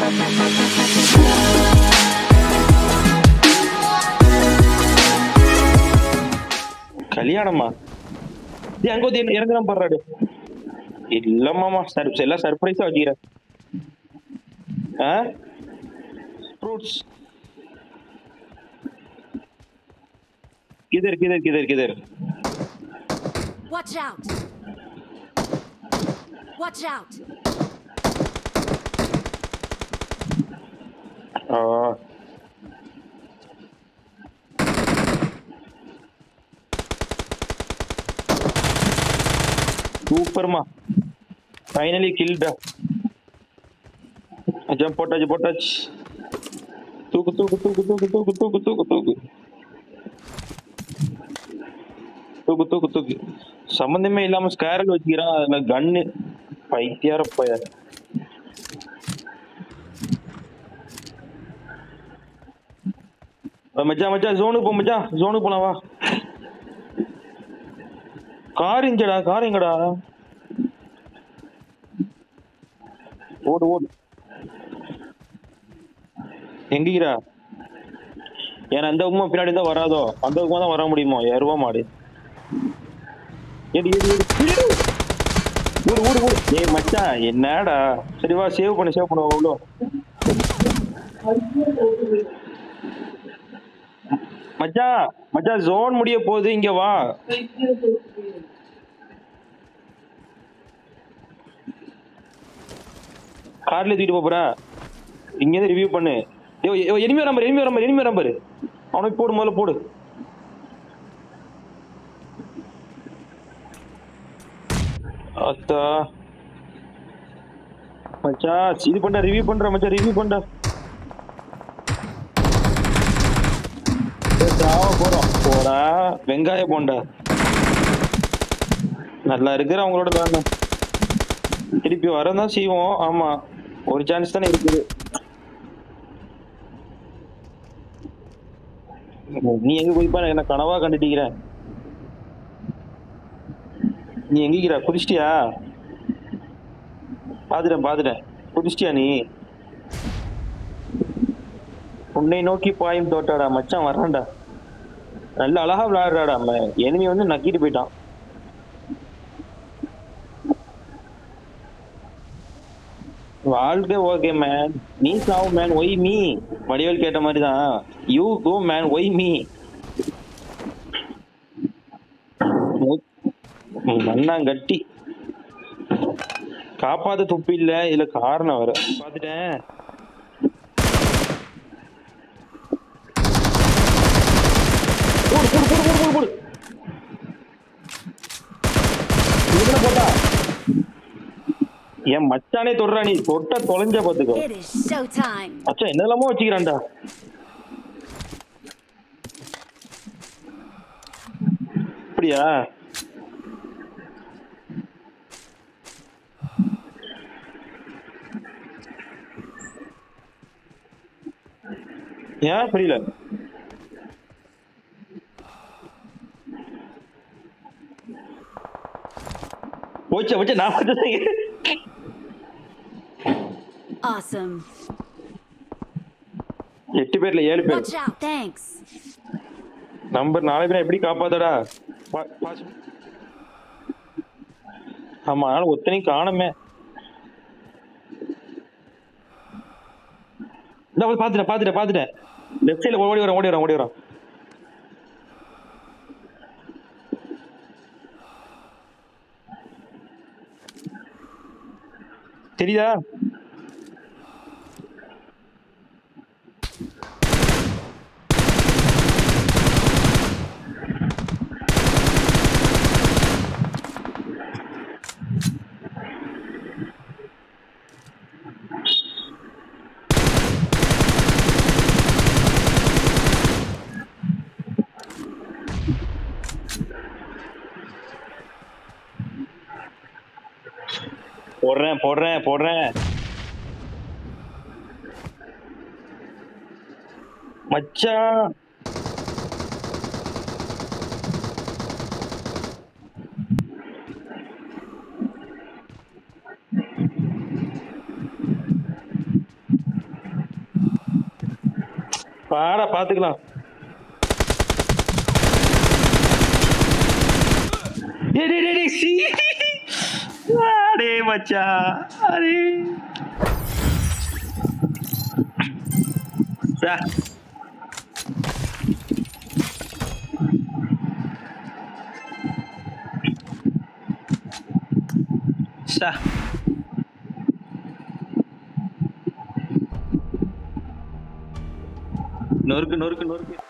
கல்யாணமா இது அங்க வந்து இறங்குறான் பாடுறாடு இல்லம்மாமா சர் எல்லாம் சர்ப்ரைஸா வச்சுக்கிறேன் ஆ ஃப்ரூட்ஸ் किधर किधर किधर किधर Watch out! Watch out! ஆ சூப்பர்மா ஃபைனலி கில்டா ஜம்ப் போட்டாச்சு போட்டாச்சு தூக்கு தூக்கு தூக்கு தூக்கு தூக்கு தூக்கு தூக்கு தூக்கு தூக்கு தூக்கு தூக்கு சம்மந்தமே இல்லாம ஸ்கேரல் வச்சுக்கிறான் அதுல கன்னு பைத்தியார பைய மச்சான் மச்சான் ஜோனுக்கு போ மச்சான் ஜோனுக்கு போலாம் வா கார் இங்கடா கார் எங்கடா ஓடு ஓடு எங்கீரா ஏன்னா அந்த உமா பின்னாடி தான் வராதோ அந்த உமா தான் வர முடியுமோ எருவா மாடு ஏடி ஏடி ஏடி ஓடு ஓடு ஓடு ஏய் மச்சான் என்னடா சரி வா சேவ் பண்ணு சேவ் பண்ணு அவ்வளோ மச்சான் மச்சான் ஜோன் முடிய போகுது இங்க வா கார்ல தூக்கிட்டு போப் போறா இங்க இருந்து ரிவ்யூ பண்ணு enemy number enemy number enemy number அவனுக்கு போடு முதல்ல போடு அத்தா மச்சான் இது பண்ற ரிவ்யூ பண்ற மச்சான் ரிவ்யூ பண்ற சாவ போறோம் போடா வெங்காய போண்டா நல்லா இருக்கிற அவங்களோட தானே திருப்பி வரதான் செய்வோம் ஆமா ஒரு சான்ஸ் தானே இருக்குது நீ எங்க போய்ப்பா என்ன கனவா கண்டுட்டீங்கிற நீ எங்கிக்கிற குதிச்சிட்டியா பாத்துட்டேன் பாத்துட்டேன் குதிச்சிட்டியா நீ உன்னை நோக்கி பாயும் தோட்டாடா மச்சான் வர்றான்டா நல்ல அழகா விளையாடுறாடா எனிமி வந்து நக்கிட்டு போயிட்டான் வாழ்க்கை ஓகே மேன் நீ சாவு மேன் ஒய் மீ வடிவேல் கேட்ட மாதிரி தான் you go man why me மண்ணாங்கட்டி காப்பாத்த துப்பு இல்ல இதுல காரணம் வர பாத்துட்டேன் போடு போடு போடு போடு போடு போடு இதுல போட்டா என் மச்சானே தொடுறா நீ தொட்ட தொலைஞ்ச பாத்துக்கோ It is showtime! மச்சான் என்னெல்லாமோ வச்சுக்கிறான்டா அப்படியா ஏன் புரியல போச்சா போச்சா நான் பார்த்தேன் Awesome! எட்டு பேர்ல ஏழு பேர் Watch out! Thanks! நம்பர் நாலு பேரை எப்படி காப்பாத்தடா பா- பாஸ். ஆமா ஆனா ஒத்தனையும் காணுமே இந்த பாத்துட்டேன் பாத்துட்டேன் பாத்துட்டேன் லெஃப்ட் சைடுல ஓடி வரோம் ஓடி வரோம் ஓடி வரோம் தெரியுதா போடுறேன் போடுறேன் போடுறேன் மச்சான் வாடா பாத்துக்கலாம் டேய் டேய் டேய், டேய் சீ அடே மச்சா அரே டா. ஷா நொறுக்கு நொறுக்கு நொறுக்கு